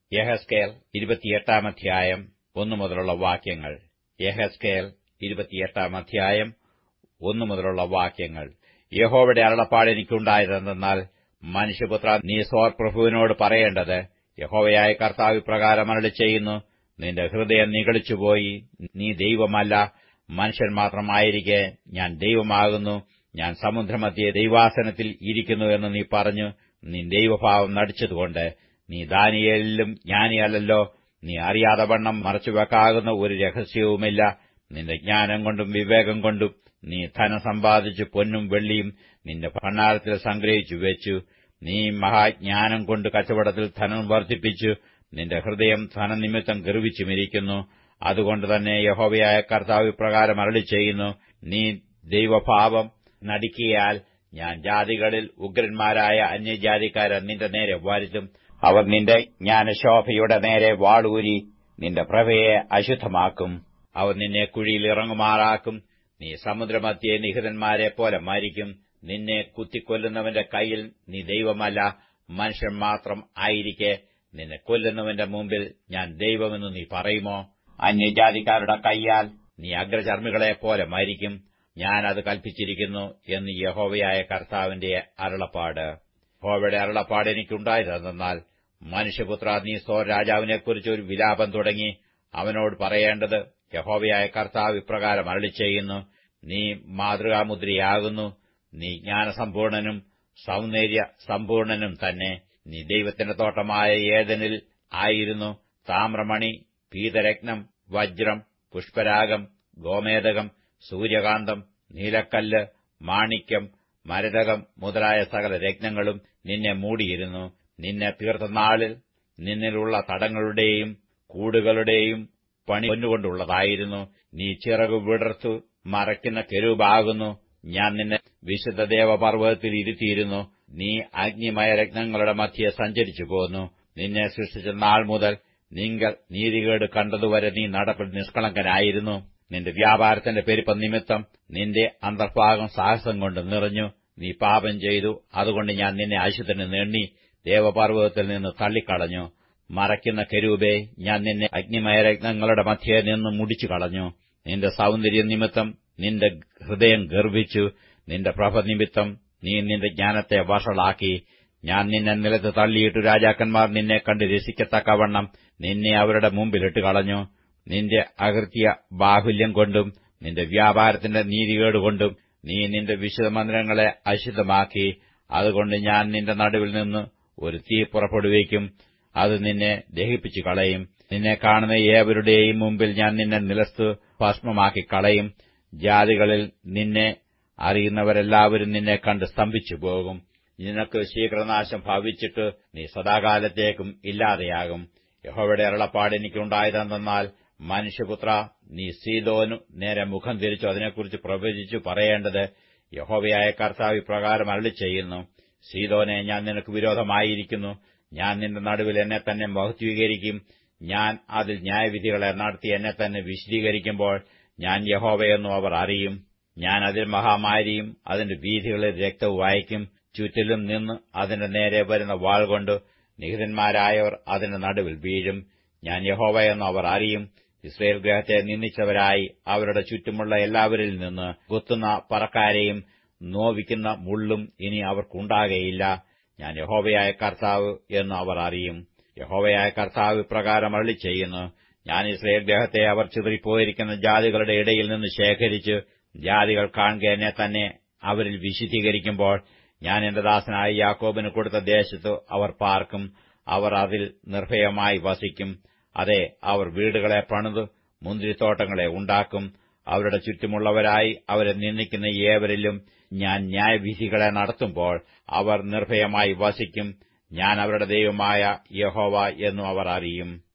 യഹസ്കേൽ ഇരുപത്തിയെട്ടാം അധ്യായം ഒന്നു മുതലുള്ള വാക്യങ്ങൾ യഹസ്കേൽ ഇരുപത്തിയെട്ടാം അധ്യായം ഒന്നു മുതലുള്ള വാക്യങ്ങൾ യഹോവയുടെ അരുളപ്പാട് എനിക്കുണ്ടായതെന്നാൽ മനുഷ്യപുത്ര നീ സോർ പ്രഭുവിനോട് പറയേണ്ടത് യഹോവയായ കർത്താവ് ഇപ്രകാരം അരളി ചെയ്യുന്നു നിന്റെ ഹൃദയം നിഗളിച്ചുപോയി നീ ദൈവമല്ല മനുഷ്യൻ മാത്രമായിരിക്കെ ഞാൻ ദൈവമാകുന്നു ഞാൻ സമുദ്രമധ്യേ ദൈവാസനത്തിൽ ഇരിക്കുന്നു എന്ന് നീ പറഞ്ഞു നീ ദൈവഭാവം നടിച്ചതുകൊണ്ട് നീ ദാനിയേലിലും ജ്ഞാനിയല്ലല്ലോ നീ അറിയാതെ വണ്ണം മറച്ചുവെക്കാകുന്ന ഒരു രഹസ്യവുമില്ല നിന്റെ ജ്ഞാനം കൊണ്ടും വിവേകം കൊണ്ടും നീ ധനം സമ്പാദിച്ചു പൊന്നും വെള്ളിയും നിന്റെ ഭണ്ണാരത്തിൽ സംഗ്രഹിച്ചു വെച്ചു നീ മഹാജ്ഞാനം കൊണ്ട് കച്ചവടത്തിൽ ധനം വർദ്ധിപ്പിച്ചു നിന്റെ ഹൃദയം ധനനിമിത്തം ഗർവിച്ചുമിരിക്കുന്നു അതുകൊണ്ട് തന്നെ യഹോവയായ കർത്താവ് ഇപ്രകാരം അരളി ചെയ്യുന്നു നീ ദൈവഭാവം നടിക്കിയാൽ ഞാൻ ജാതികളിൽ ഉഗ്രന്മാരായ അന്യജാതിക്കാരെ നിന്റെ നേരെ വരുത്തും അവർ നിന്റെ ജ്ഞാനശോഭയുടെ നേരെ വാളൂരി നിന്റെ പ്രഭയെ അശുദ്ധമാക്കും അവർ നിന്നെ കുഴിയിൽ ഇറങ്ങുമാറാക്കും നീ സമുദ്രമധ്യേ നിഹിതന്മാരെ പോലെ മരിക്കും നിന്നെ കുത്തിക്കൊല്ലുന്നവന്റെ കയ്യിൽ നീ ദൈവമല്ല മനുഷ്യൻ മാത്രം ആയിരിക്കെ നിന്നെ കൊല്ലുന്നവന്റെ മുമ്പിൽ ഞാൻ ദൈവമെന്ന് നീ പറയുമോ അന്യജാതിക്കാരുടെ കൈയാൽ നീ അഗ്രചർമ്മികളെ പോലെ മരിക്കും ഞാൻ അത് കൽപ്പിച്ചിരിക്കുന്നു എന്ന് യഹോവയായ കർത്താവിന്റെ അരുളപ്പാട് യഹോവയുടെ അരുളപ്പാട് എനിക്കുണ്ടായതെന്നാൽ മനുഷ്യപുത്ര നീ സോർ രാജാവിനെക്കുറിച്ച് ഒരു വിലാപം തുടങ്ങി അവനോട് പറയേണ്ടത് യഹോവയായ കർത്താവ് ഇപ്രകാരം അരളി ചെയ്യുന്നു നീ മാതൃകാമുദ്രയാകുന്നു നീ ജ്ഞാനസമ്പൂർണനും സൗന്ദര്യ സമ്പൂർണനും തന്നെ നീ ദൈവത്തിന്റെ തോട്ടമായ ഏതനിൽ ആയിരുന്നു താമ്രമണി പീതരത്നം വജ്രം പുഷ്പരാഗം ഗോമേതകം സൂര്യകാന്തം നീലക്കല്ല് മാണിക്യം മരതകം മുതലായ സകല രത്നങ്ങളും നിന്നെ മൂടിയിരുന്നു നിന്നെ തീർത്ത നാളിൽ നിന്നിലുള്ള തടങ്ങളുടെയും കൂടുകളുടെയും പണി പൊന്നുകൊണ്ടുള്ളതായിരുന്നു നീ ചിറകു വിടർത്തു മറയ്ക്കുന്ന കെരൂപാകുന്നു ഞാൻ നിന്നെ വിശുദ്ധ ദേവപർവ്വതത്തിൽ ഇരുത്തിയിരുന്നു നീ അഗ്നിമയ രത്നങ്ങളുടെ മധ്യെ സഞ്ചരിച്ചു പോന്നു നിന്നെ സൃഷ്ടിച്ച നാൾ മുതൽ നിങ്ങൾ നീതികേട് കണ്ടതുവരെ നീ നടപ്പിൽ നിഷ്കളങ്കനായിരുന്നു നിന്റെ വ്യാപാരത്തിന്റെ പെരുപ്പം നിമിത്തം നിന്റെ അന്തർഭാഗം സാഹസം കൊണ്ട് നിറഞ്ഞു നീ പാപം ചെയ്തു അതുകൊണ്ട് ഞാൻ നിന്നെ അശുദ്ധന് നെണ്ണി ദേവപർവ്വതത്തിൽ നിന്ന് തള്ളിക്കളഞ്ഞു മറയ്ക്കുന്ന കരൂപേ ഞാൻ നിന്നെ അഗ്നിമയരത്നങ്ങളുടെ മധ്യേ നിന്ന് മുടിച്ചു കളഞ്ഞു നിന്റെ സൗന്ദര്യ നിമിത്തം നിന്റെ ഹൃദയം ഗർഭിച്ചു നിന്റെ പ്രഭ നിമിത്തം നീ നിന്റെ ജ്ഞാനത്തെ വഷളാക്കി ഞാൻ നിന്നെ നിലത്ത് തള്ളിയിട്ടു രാജാക്കന്മാർ നിന്നെ കണ്ട് രസിക്കത്തക്കവണ്ണം നിന്നെ അവരുടെ മുമ്പിലിട്ട് കളഞ്ഞു നിന്റെ അകൃത്യ ബാഹുല്യം കൊണ്ടും നിന്റെ വ്യാപാരത്തിന്റെ നീതികേടുകൊണ്ടും നീ നിന്റെ വിശുദ്ധമന്ദിരങ്ങളെ അശുദ്ധമാക്കി അതുകൊണ്ട് ഞാൻ നിന്റെ നടുവിൽ നിന്ന് ഒരു തീ പുറപ്പെടുവിക്കും അത് നിന്നെ ദഹിപ്പിച്ചു കളയും നിന്നെ കാണുന്ന ഏവരുടെയും മുമ്പിൽ ഞാൻ നിന്നെ നിലത്ത് ഭസ്മമാക്കി കളയും ജാതികളിൽ നിന്നെ അറിയുന്നവരെല്ലാവരും നിന്നെ കണ്ട് സ്തംഭിച്ചു പോകും നിനക്ക് ശീഘ്രനാശം ഭവിച്ചിട്ട് നീ സദാകാലത്തേക്കും ഇല്ലാതെയാകും യഹോവയുടെ അരുളപ്പാട് എനിക്കുണ്ടായതെന്നാൽ മനുഷ്യപുത്ര നീ സീതോനു നേരെ മുഖം തിരിച്ചു അതിനെക്കുറിച്ച് പ്രവചിച്ചു പറയേണ്ടത് യഹോവയായ കർത്താവ് ഇപ്രകാരം അരളി ചെയ്യുന്നു സീതോനെ ഞാൻ നിനക്ക് വിരോധമായിരിക്കുന്നു ഞാൻ നിന്റെ നടുവിൽ എന്നെ തന്നെ മഹത്വീകരിക്കും ഞാൻ അതിൽ ന്യായവിധികളെ നടത്തി എന്നെ തന്നെ വിശദീകരിക്കുമ്പോൾ ഞാൻ യഹോവയെന്നും അവർ അറിയും ഞാൻ അതിൽ മഹാമാരിയും അതിന്റെ വീഥികളിൽ രക്തവും വായിക്കും ചുറ്റിലും നിന്ന് അതിന്റെ നേരെ വരുന്ന വാൾ കൊണ്ട് നിഹിതന്മാരായവർ അതിന്റെ നടുവിൽ വീഴും ഞാൻ യഹോവയെന്നും അവർ അറിയും ഇസ്രയേൽ ഗ്രഹത്തെ നിന്ദിച്ചവരായി അവരുടെ ചുറ്റുമുള്ള എല്ലാവരിൽ നിന്ന് കുത്തുന്ന പറക്കാരെയും നോവിക്കുന്ന മുള്ളും ഇനി അവർക്കുണ്ടാകയില്ല ഞാൻ യഹോവയായ കർത്താവ് എന്ന് അവർ അറിയും യഹോവയായ കർത്താവ് ഇപ്രകാരം അരളി ചെയ്യുന്നു ഞാൻ ഇസ്രയേൽ ഗ്രഹത്തെ അവർ ചിതറിപ്പോയിരിക്കുന്ന ജാതികളുടെ ഇടയിൽ നിന്ന് ശേഖരിച്ച് ജാതികൾ കാണുക എന്നെ തന്നെ അവരിൽ വിശുദ്ധീകരിക്കുമ്പോൾ ഞാൻ എന്റെ ദാസനായ യാക്കോബിന് കൊടുത്ത ദേശത്ത് അവർ പാർക്കും അവർ അതിൽ നിർഭയമായി വസിക്കും അതെ അവർ വീടുകളെ പണിത് മുന്തിരിത്തോട്ടങ്ങളെ ഉണ്ടാക്കും അവരുടെ ചുറ്റുമുള്ളവരായി അവരെ നിന്ദിക്കുന്ന ഏവരിലും ഞാൻ ന്യായവിധികളെ നടത്തുമ്പോൾ അവർ നിർഭയമായി വസിക്കും ഞാൻ അവരുടെ ദൈവമായ യഹോവ എന്നും അവർ അറിയും